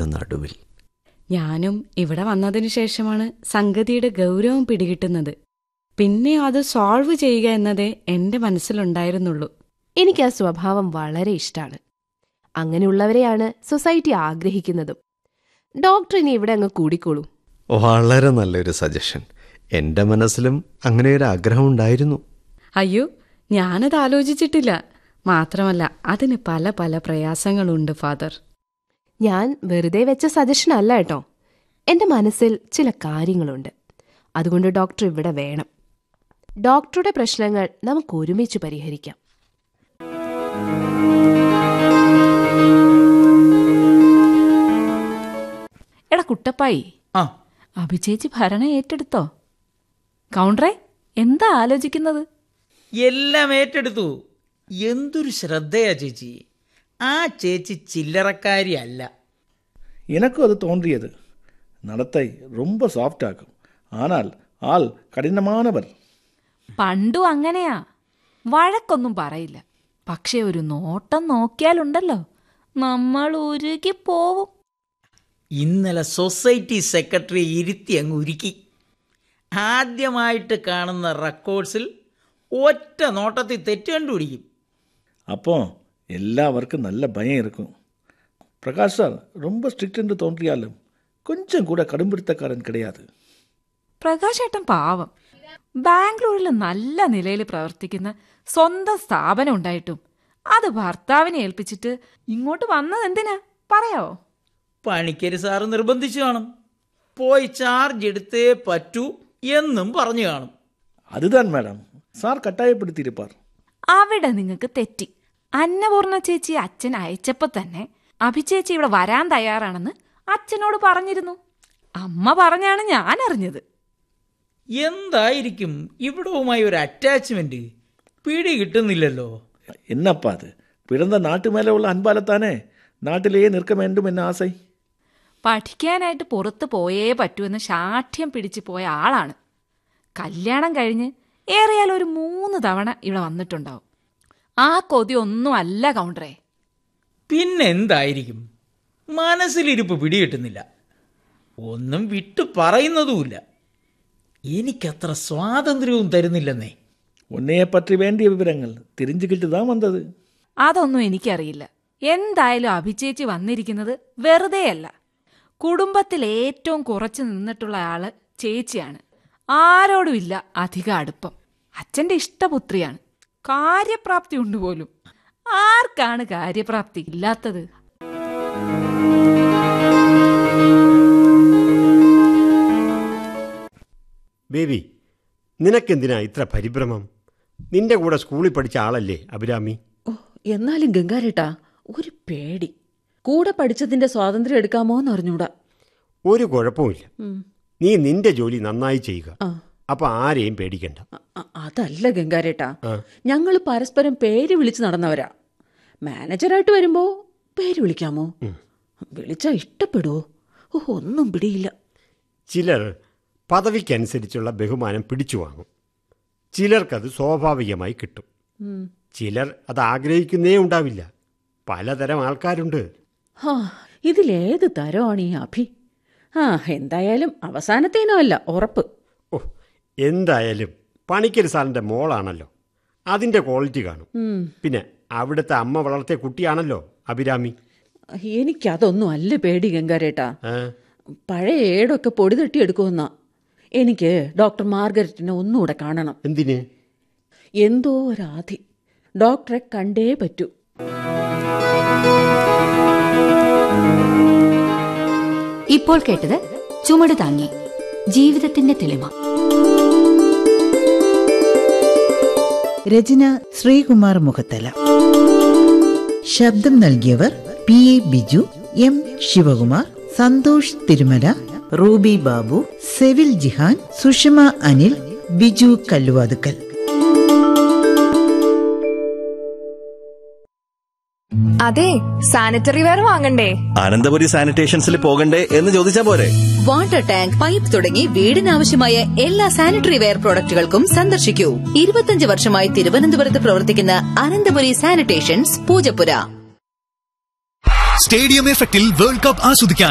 മഴയുടെ നടുവിൽ ഞാനും ഇവിടെ വന്നതിനു ശേഷമാണ് സംഗതിയുടെ ഗൗരവം പിടികിട്ടുന്നത് പിന്നെ അത് സോൾവ് ചെയ്യുക എന്നതേ എന്റെ മനസ്സിലുണ്ടായിരുന്നുള്ളൂ എനിക്ക് ആ സ്വഭാവം വളരെ ഇഷ്ടമാണ് അങ്ങനെയുള്ളവരെയാണ് സൊസൈറ്റി ആഗ്രഹിക്കുന്നതും ഡോക്ടർ ഇനി ഇവിടെ അങ്ങ് കൂടിക്കോളൂ വളരെ നല്ലൊരു സജഷൻ എൻ്റെ മനസ്സിലും അങ്ങനെ ഒരു ആഗ്രഹം ഉണ്ടായിരുന്നു അയ്യോ ഞാനത് ആലോചിച്ചിട്ടില്ല മാത്രമല്ല അതിന് പല പല പ്രയാസങ്ങളുണ്ട് ഫാദർ ഞാൻ വെറുതെ വെച്ച സജഷൻ അല്ല കേട്ടോ എന്റെ മനസ്സിൽ ചില കാര്യങ്ങളുണ്ട് അതുകൊണ്ട് ഡോക്ടർ ഇവിടെ വേണം ഡോക്ടറുടെ പ്രശ്നങ്ങൾ നമുക്ക് ഒരുമിച്ച് പരിഹരിക്കാം എടാ കുട്ടപ്പായി ആ അഭിചേച്ചി ഭരണം ഏറ്റെടുത്തോ കൗണ്ടറേ എന്താ ആലോചിക്കുന്നത് എല്ലാം ഏറ്റെടുത്തു എന്തൊരു ശ്രദ്ധയാ ചേച്ചി ആ ചേച്ചി ചില്ലറക്കാരി അല്ല எனக்கும் அது தோன்றியது நடத்தை ரொம்ப சாஃப்ட் ஆகும் ஆனால் ஆள் கடினமானவர் പണ്ടും അങ്ങനെയാ വഴക്കൊന്നും പറയില്ല പക്ഷെ ഒരു നോട്ടം നോക്കിയാലുണ്ടല്ലോ നമ്മൾ ഉരുകി പോവും ഇന്നലെ സൊസൈറ്റി സെക്രട്ടറി ഇരുത്തി അങ്ങ് ഉരുക്കി ആദ്യമായിട്ട് കാണുന്ന റെക്കോർഡ്സിൽ ഒറ്റ നോട്ടത്തിൽ തെറ്റ് കണ്ടുപിടിക്കും அப்போ எல்லாருக்கும் நல்ல பயம் இருக்கும் பிரகாஷ் சார் ரொம்ப ஸ்ட்ரிக்ட் என்று தோன்றியாலும் கொஞ்சம் கூட கடும்பிடித்தக்காரன் கிடையாது പ്രകാശേട്ടൻ പാവം ബാംഗ്ലൂരിൽ നല്ല നിലയിൽ പ്രവർത്തിക്കുന്ന സ്വന്തം സ്ഥാപനം ഉണ്ടായിട്ടും അത് ഭർത്താവിനെ ഏൽപ്പിച്ചിട്ട് ഇങ്ങോട്ട് വന്നത് എന്തിനാ പറയാവോ പണിക്കര് സാറ് നിർബന്ധിച്ചു കാണും പോയി ചാർജ് എടുത്തേ പറ്റൂ എന്നും പറഞ്ഞു കാണും அதுதான் மேடம் சார் கட்டாயப்படுத்தியிருப்பார் അവിടെ നിങ്ങൾക്ക് തെറ്റി അന്നപൂർണ ചേച്ചി അച്ഛൻ അയച്ചപ്പോ തന്നെ അഭിചേച്ചി ഇവിടെ വരാൻ തയ്യാറാണെന്ന് അച്ഛനോട് പറഞ്ഞിരുന്നു അമ്മ പറഞ്ഞാണ് ഞാൻ അറിഞ്ഞത് എന്തായിരിക്കും ഇവിടവുമായി ഒരു അറ്റാച്ച്മെന്റ് പിടി കിട്ടുന്നില്ലല്ലോ என்னப்பா அது பிறந்த நாட்டு மேலே உள்ள அன்பாலத்தானே நாட்டிலேயே நிற்க வேண்டும் என்ன ஆசை പഠിക്കാനായിട്ട് പുറത്ത് പോയേ പറ്റൂന്ന് ശാഠ്യം പിടിച്ചു പോയ ആളാണ് കല്യാണം കഴിഞ്ഞ് ഏറിയാൽ ഒരു മൂന്ന് തവണ ഇവിടെ വന്നിട്ടുണ്ടാവും ആ കൊതി ഒന്നും അല്ല കൗണ്ടറേ പിന്നെന്തായിരിക്കും മനസ്സിലിരിപ്പ് പിടികിട്ടുന്നില്ല ഒന്നും വിട്ടു പറയുന്നതുമില്ല എനിക്കത്ര സ്വാതന്ത്ര്യവും തരുന്നില്ലെന്നേ உன்னைய பற்றி வேண்டிய விவரங்கள் தெரிஞ்சுக்கிட்டு தான் வந்தது അതൊന്നും എനിക്കറിയില്ല എന്തായാലും അഭിചേച്ചി വന്നിരിക്കുന്നത് വെറുതെയല്ല കുടുംബത്തിൽ ഏറ്റവും കുറച്ച് നിന്നിട്ടുള്ള ആള് ചേച്ചിയാണ് ആരോടും ഇല്ല അധിക അടുപ്പം അച്ഛന്റെ ഇഷ്ടപുത്രിയാണ് കാര്യപ്രാപ്തി ഉണ്ട് പോലും ആർക്കാണ് കാര്യപ്രാപ്തി ഇല്ലാത്തത് ബേബി നിനക്കെന്തിനാ ഇത്ര പരിഭ്രമം നിന്റെ കൂടെ സ്കൂളിൽ പഠിച്ച ആളല്ലേ അഭിരാമി ഓ എന്നാലും ഗംഗാരേട്ടാ ഒരു പേടി കൂടെ പഠിച്ചതിന്റെ സ്വാതന്ത്ര്യം എടുക്കാമോ എന്ന് അറിഞ്ഞൂടാ ഒരു കുഴപ്പമില്ല ഉം. നീ നിന്റെ ജോലി നന്നായി ചെയ്യുക ആ. അപ്പൊ ആരെയും പേടിക്കണ്ട അ- അ- അതല്ല ഗംഗാരേട്ടാ ആ. ഞങ്ങൾ പരസ്പരം പേര് വിളിച്ച് നടന്നവരാ മാനേജറായിട്ട് വരുമ്പോ പേര് വിളിക്കാമോ വിളിച്ചാ ഇഷ്ടപ്പെടുവോ ഓ ഒന്നും പിടിയില്ല ചിലർ പദവിക്കനുസരിച്ചുള്ള ബഹുമാനം പിടിച്ചു വാങ്ങും ചിലർക്കത് സ്വാഭാവികമായി കിട്ടും ഉം. ചിലർ അത് ആഗ്രഹിക്കുന്നേ ഉണ്ടാവില്ല പലതരം ആൾക്കാരുണ്ട് ഹാ ഇതിലേത് തരമാണ് ഈ അഭി ആ എന്തായാലും അവസാനത്തേനോ അല്ല ഉറപ്പ് ഓ എന്തായാലും പണിക്കര് സാറിൻ്റെ മോളാണല്ലോ അതിൻ്റെ ക്വാളിറ്റി കാണും ഉം. പിന്നെ അവിടുത്തെ അമ്മ വളർത്തിയ കുട്ടിയാണല്ലോ അഭിരാമി എനിക്കതൊന്നും അല്ല പേടി ഗംഗാരേട്ടാ ആ, പഴയ ഏടൊക്കെ പൊടി തട്ടിയെടുക്കുമെന്നാ എനിക്ക് ഡോക്ടർ മാർഗരറ്റിനെ ഒന്നുകൂടെ കാണണം എന്തിന് എന്തോ ഒരാധി ഡോക്ടറെ കണ്ടേ പറ്റൂ ഇപ്പോൾ കേട്ടത് ചുമട് താങ്ങി ജീവിതത്തിന്റെ തെളിമ രചന ശ്രീകുമാർ മുഖത്തല ശബ്ദം നൽകിയവർ P A Biju M Sivakumar Santhosh Thirumala Ruby Babu Sevil Jihan Sushama Anil Biju Kalluvathukkal അതെ സാനിറ്ററി വെയർ വാങ്ങണ്ടേ അനന്തപുരി സാനിറ്റേഷൻസിൽ പോകണ്ടേ എന്ന് ചോദിച്ചാ പോരെ വാട്ടർ ടാങ്ക് പൈപ്പ് തുടങ്ങി വീടിനാവശ്യമായ എല്ലാ സാനിറ്ററി വെയർ പ്രോഡക്റ്റുകൾക്കും സന്ദർശിക്കൂ ഇരുപത്തിയഞ്ച് വർഷമായി തിരുവനന്തപുരത്ത് പ്രവർത്തിക്കുന്ന അനന്തപുരി സാനിറ്റേഷൻസ് പൂജപ്പുര സ്റ്റേഡിയം എഫക്റ്റിൽ വേൾഡ് കപ്പ് ആസ്വദിക്കാൻ